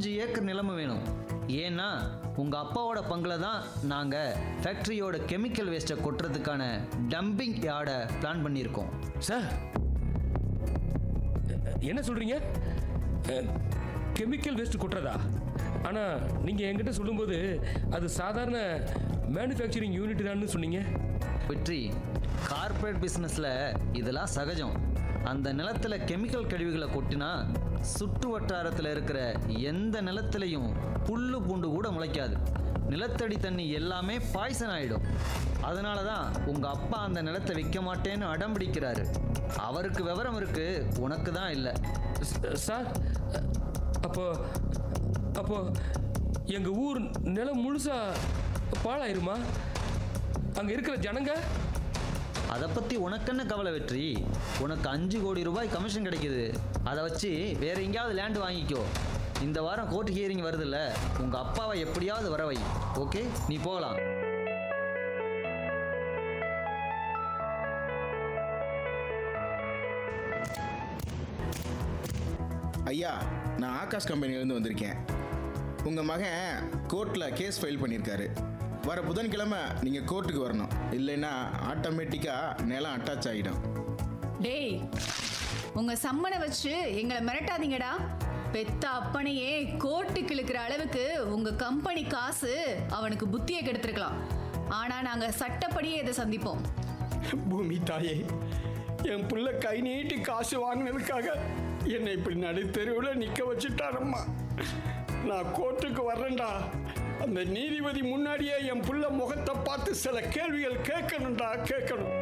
அஞ்சு ஏக்கர் நிலமும் வேணும் ஏன்னா உங்க அப்பாவோட பங்குல தான் நாங்க ஃபேக்டரியோட கெமிக்கல் வேஸ்ட்டை கொட்டுறதுக்கான டம்பிங் யார்டை பிளான் பண்ணியிருக்கோம் சார் அ- என்ன சொல்றீங்க கெமிக்கல் வேஸ்ட் கொட்டுறதா ஆனால் நீங்கள் என்கிட்ட சொல்லும்போது அது சாதாரண மேனுஃபேக்சரிங் யூனிட் தான் சொன்னீங்க வெற்றி கார்ப்பரேட் பிஸ்னஸில் இதெல்லாம் சகஜம் அந்த நிலத்துல கெமிக்கல் கழிவுகளை கொட்டினா சுற்று வட்டாரத்தில் இருக்கிற எந்த நிலத்திலையும் புல்லு பூண்டு கூட முளைக்காது நிலத்தடி தண்ணி எல்லாமே பாய்சன் ஆயிடும் அதனால தான் உங்கள் அப்பா அந்த நிலத்தை விற்க மாட்டேன்னு அடம் பிடிக்கிறாரு அவருக்கு விவரம் இருக்கு உனக்கு தான் இல்லை ச- சார் அப்போ அப்போ எங்கள் ஊர் நிலம் முழுசா பாழாயிருமா அங்கே இருக்கிற ஜனங்க அதை பற்றி உனக்கு என்ன கவலை வெற்றி உனக்கு அஞ்சு கோடி ரூபாய் கமிஷன் கிடைக்குது அதை வச்சு வேற எங்கேயாவது லேண்ட் வாங்கிக்கோ இந்த வாரம் கோர்ட் ஹியரிங் வருதுல்ல உங்கள் அப்பாவை எப்படியாவது வர வை ஓகே நீ போகலாம் ஐயா நான் ஆகாஷ் கம்பெனிலேருந்து வந்திருக்கேன் உங்கள் மகன் கோர்ட்டில் கேஸ் ஃபைல் பண்ணியிருக்காரு வர புதன்கிழமை நீங்கள் கோர்ட்டுக்கு வரணும் இல்லைன்னா ஆட்டோமேட்டிக்காக நிலம் அட்டாச் ஆகிடும் டேய் உங்க சம்மனை வச்சு எங்களை மிரட்டாதீங்கடா பெத்த அப்பனையே கோர்ட்டுக்கு இழுக்கிற அளவுக்கு உங்க கம்பெனி காசு அவனுக்கு புத்தியை கெடுத்திருக்கலாம் ஆனா நாங்க சட்டப்படியே இதை சந்திப்போம் பூமி தாயே என் புள்ள கை நீட்டி காசு வாங்கினதுக்காக என்னை இப்படி நடுத்தெருவில் நிற்க வச்சுட்டாரம்மா நான் கோர்ட்டுக்கு வர்றேன்டா அந்த நீதிபதி முன்னாடியே என் புள்ள முகத்தை பார்த்து சில கேள்விகள் கேட்கணும்டா கேட்கணும்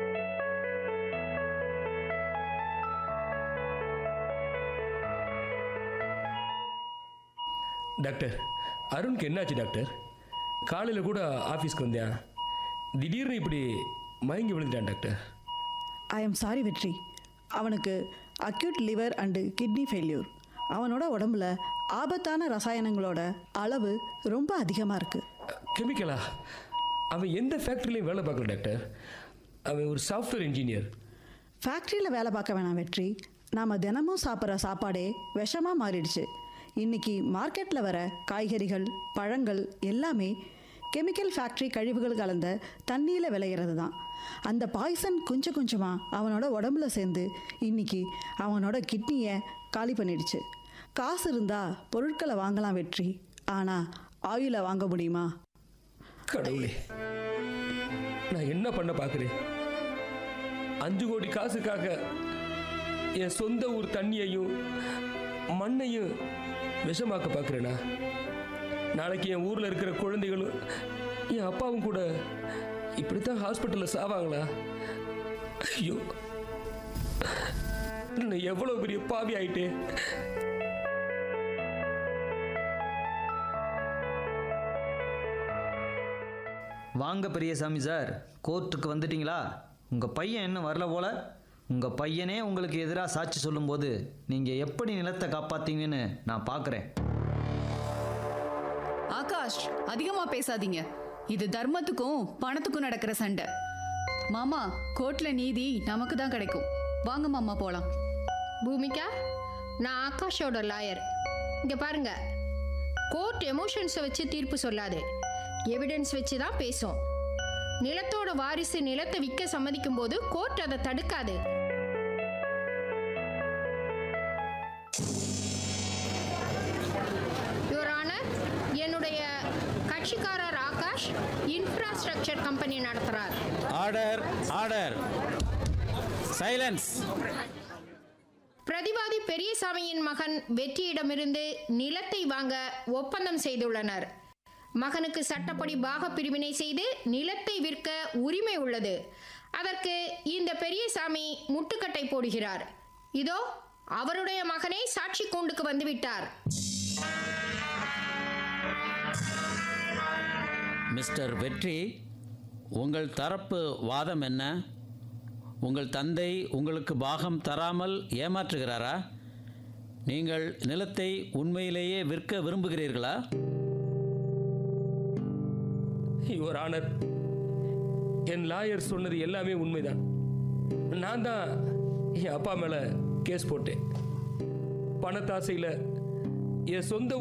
டாக்டர் அருணுக்கு என்னாச்சு டாக்டர் காலையில் கூட ஆஃபீஸ்க்கு வந்தேன் திடீர்னு இப்படி மயங்கி விழுந்துட்டான் doctor I am sorry Vetri அவனுக்கு acute liver and kidney failure அவனோட உடம்புல ஆபத்தான ரசாயனங்களோட அளவு ரொம்ப அதிகமாக இருக்குது கெமிக்கலா அவன் எந்த ஃபேக்ட்ரிலையும் வேலை பார்க்கல டாக்டர் அவன் ஒரு சாஃப்ட்வேர் இன்ஜினியர் ஃபேக்ட்ரியில் வேலை பார்க்க வேணாம் வெற்றி நாம் தினமும் சாப்பிட்ற சாப்பாடே விஷமாக மாறிடுச்சு இன்னைக்கு மார்க்கெட்டில் வர காய்கறிகள் பழங்கள் எல்லாமே கெமிக்கல் ஃபேக்ட்ரி கழிவுகள் கலந்த தண்ணியில் விளையிறது தான் அந்த பாய்சன் கொஞ்சம் கொஞ்சமாக அவனோட உடம்புல சேர்ந்து இன்னைக்கு அவனோட கிட்னியை காலி பண்ணிடுச்சு காசு இருந்தால் பொருட்களை வாங்கலாம் வெற்றி ஆனால் ஆயுளை வாங்க முடியுமா கடவுளே நான் என்ன பண்ண பார்க்குறேன் அஞ்சு கோடி காசுக்காக என் சொந்த ஊர் தண்ணியையும் மண்ணையும் விஷமாக்க பார்க்குறேனா நாளைக்கு என் ஊரில் இருக்கிற குழந்தைகளும் என் அப்பாவும் கூட இப்படித்தான் ஹாஸ்பிட்டலில் சாவாங்களா ஐயோ நான் எவ்வளோ பெரிய பாவி ஆயிட்டேன் வாங்க பெரியசாமி சார் கோர்ட்டுக்கு வந்துட்டீங்களா உங்கள் பையன் இன்னும் வரல போல உங்கள் பையனே உங்களுக்கு எதிராக சாட்சி சொல்லும்போது நீங்கள் எப்படி நிலத்தை காப்பாத்தீங்கன்னு நான் பார்க்குறேன் ஆகாஷ் அதிகமா பேசாதீங்க இது தர்மத்துக்கும் பணத்துக்கும் நடக்கிற சண்டை மாமா கோர்ட்ல நீதி நமக்கு தான் கிடைக்கும் வாங்க மாமா போலாம் பூமிகா நான் ஆகாஷோட லாயர் இங்கே பாருங்க கோர்ட் எமோஷன்ஸை வச்சு தீர்ப்பு சொல்லாது எவிடன்ஸ் வச்சு தான் பேசும் நிலத்தோட வாரிசு நிலத்தை விற்க சம்மதிக்கும் போது கோர்ட் அதை தடுக்காது யுவர் ஆனர் என்னுடைய கட்சிக்காரர் ஆகாஷ் இன்ஃப்ராஸ்ட்ரக்சர் கம்பெனி நடத்துகிறார் ஆர்டர் ஆர்டர் சைலன்ஸ் பிரதிவாதி பெரியசாமியின் மகன் வெற்றியிடமிருந்து நிலத்தை வாங்க ஒப்பந்தம் செய்துள்ளனர் மகனுக்கு சட்டப்படி பாக பிரிவினை செய்து நிலத்தை விற்க உரிமை உள்ளது அதற்கு இந்த பெரியசாமி முட்டுக்கட்டை போடுகிறார் இதோ அவருடைய மகனே சாட்சி கூண்டுக்கு வந்துவிட்டார் மிஸ்டர் வெற்றி உங்கள் தரப்பு வாதம் என்ன உங்கள் தந்தை உங்களுக்கு பாகம் தராமல் ஏமாற்றுகிறாரா நீங்கள் நிலத்தை உண்மையிலேயே விற்க விரும்புகிறீர்களா யுவர் ஆனர் என் லாயர் சொன்னது எல்லாமே உண்மைதான் நான் தான் என் அப்பா மேலே கேஸ் போட்டேன் பணத்தாசையில் என் சொந்த